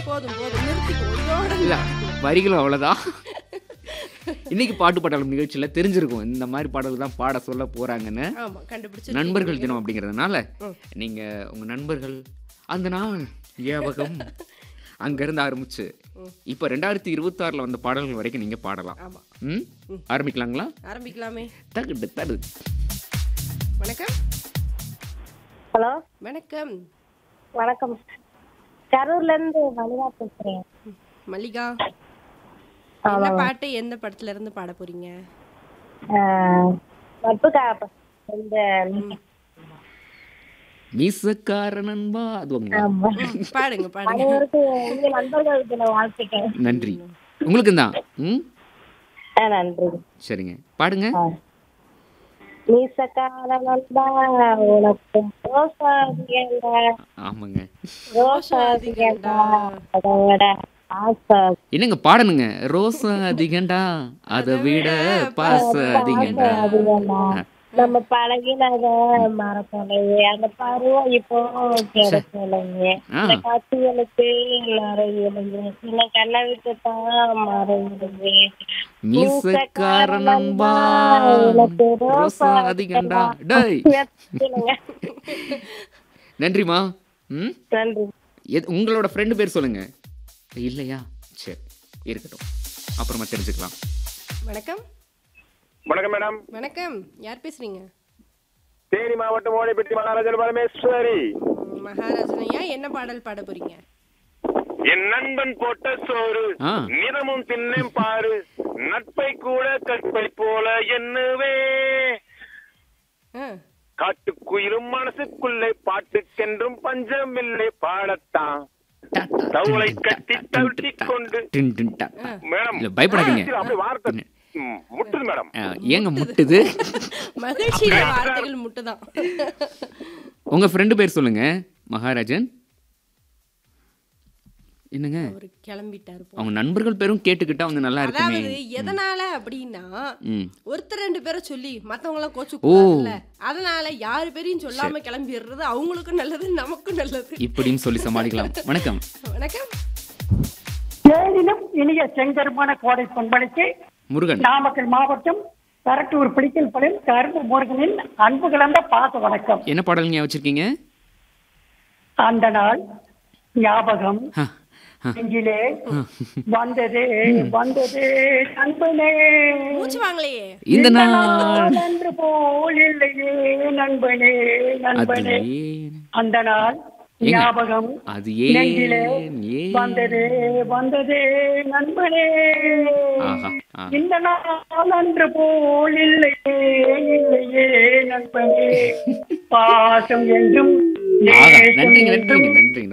போதும் போதும் நிறுத்திக்கோ இதோட இல்ல வரிகளும் அவ்வளவுதான் இன்னைக்கு பாட்டு பாடலும் நிகழ்ச்சியில தெரிஞ்சிருக்கும் இந்த மாதிரி பாடல் தான் பாட சொல்ல போறாங்கன்னு ஆமா கண்டுபிடிச்சு நண்பர்கள் தினம் அப்படிங்கிறதுனால நீங்க உங்க நண்பர்கள் அந்த நாள் ஞாபகம் அங்கிருந்து ஆரம்பிச்சு இப்போ ரெண்டாயிரத்தி இருபத்தாறுல வந்த பாடல்கள் வரைக்கும் நீங்க பாடலாம் ஆமா ம் ஆரம்பிக்கலாங்களா ஆரம்பிக்கலாமே தகுடு தடு வணக்கம் ஹலோ வணக்கம் வணக்கம் கரூர்ல இருந்து மணிதா பேசுறேன் மல்லிகா என்ன பாட்டு எந்த படத்துல இருந்து பாட போறீங்க ஆஹ், நட்புக்கா இந்த மீசக்கார நண்பா அது உங்க ஆமா. ம், பாடுங்க பாடுங்க அனைவருக்கும் உங்க நண்பர்களுக்கு நான் வாழ்த்துக்கிறேன் நன்றி உங்களுக்கு தான் ம் ஆ, நன்றி சரிங்க பாடுங்க ஆ. மீசக்கார நண்பா உனக்கு ரோசாதியண்டா ஆமாங்க ரோசாதியண்டா அதோட ஆசா என்னங்க பாடணுங்க ரோசா அதிகண்டா அதை விட பாச அதிகண்டா அதிகண்டா நம்ம பழகினத மறக்கலையே அந்த பருவம் இப்போ கிடைக்கலையே ஆ. இந்த காட்சிகளுக்கு மறையிடுங்க சில கண்ணை விட்டு தான் மறையிடுங்க மீசக்கார நண்பா உனக்கு ரோசா அதிகண்டா டேய் நன்றிமா ம் நன்றி எது உங்களோட ஃப்ரெண்டு பேர் சொல்லுங்க இல்லையா சரி இருக்கட்டும் அப்புறமா தெரிஞ்சுக்கலாம் வணக்கம் வணக்கம் மேடம் வணக்கம் யார் பேசுறீங்க தேனி மாவட்டம் ஓடைப்பட்டி மகாராஜன் பரமேஸ்வரி ம், மகாராஜனையா என்ன பாடல் பாட போறீங்க என் நண்பன் போட்ட சோறு ஆ. நிறமும் தின்னும் பாரு நட்பை கூட கற்பை போல எண்ணுவே ஆ, காட்டுக்குயிலும் மனசுக்குள்ளே பாட்டுக்கென்றும் பஞ்சமில்லை பாடத்தான் தவுளை கட்டி தவிட்டிக் கொண்டு டின் டின் டா. மேடம் இல்ல, பயப்படாதீங்க. அப்படி வார்த்தை ம், முட்டுது மேடம் ஆ, ஏங்க முட்டுது மகிழ்ச்சியில வார்த்தைகள் முட்டுதான் உங்க ஃப்ரெண்டு பேர் சொல்லுங்க மகாராஜன் என்னங்க அவரு கிளம்பிட்டாரு போ அவங்க நண்பர்கள் பேரும் கேட்டுக்கிட்டா வந்து நல்லா இருக்குமே அதாவது எதனால அப்படின்னா ம் ஒருத்தர் ரெண்டு பேரை சொல்லி மத்தவங்க எல்லாம் கோச்சு ஓ. கூடாதுல்ல அதனால யாரு பேரையும் சொல்லாம கிளம்பிடுறது அவங்களுக்கும் நல்லது நமக்கும் நல்லது இப்படின்னு சொல்லி சமாளிக்கலாம் வணக்கம் வணக்கம் ஏழிலும் இனிய செங்கருமான கோடை பண்பளிக்கு முருகன் நாமக்கல் மாவட்டம் கரட்டூர் பிடிக்கல் பலில் கரும்பு முருகனின் அன்பு கலந்த பாச வணக்கம் என்ன பாடலுங்க வச்சிருக்கீங்க அந்த நாள் ஞாபகம் ஆ, ஆ. நெஞ்சிலே வந்தது வந்தது நண்பனே மூச்சு வாங்கலையே இந்த இந்த நாள் நாள் அன்று போல் இல்லையே நண்பனே அது நண்பனே ஏன் அந்த நாள் ஏங்க, ஞாபகம் அது நெஞ்சிலே ஏன் ஏன் வந்தது வந்தது நண்பனே ஆஹா ஆ. இந்த நாள் அன்று போல் இல்லையே இல்லையே நண்பனே பாசம் என்றும் ஆஹா நேசம் நன்றிங்க என்றும் நன்றிங்க நன்றிங்க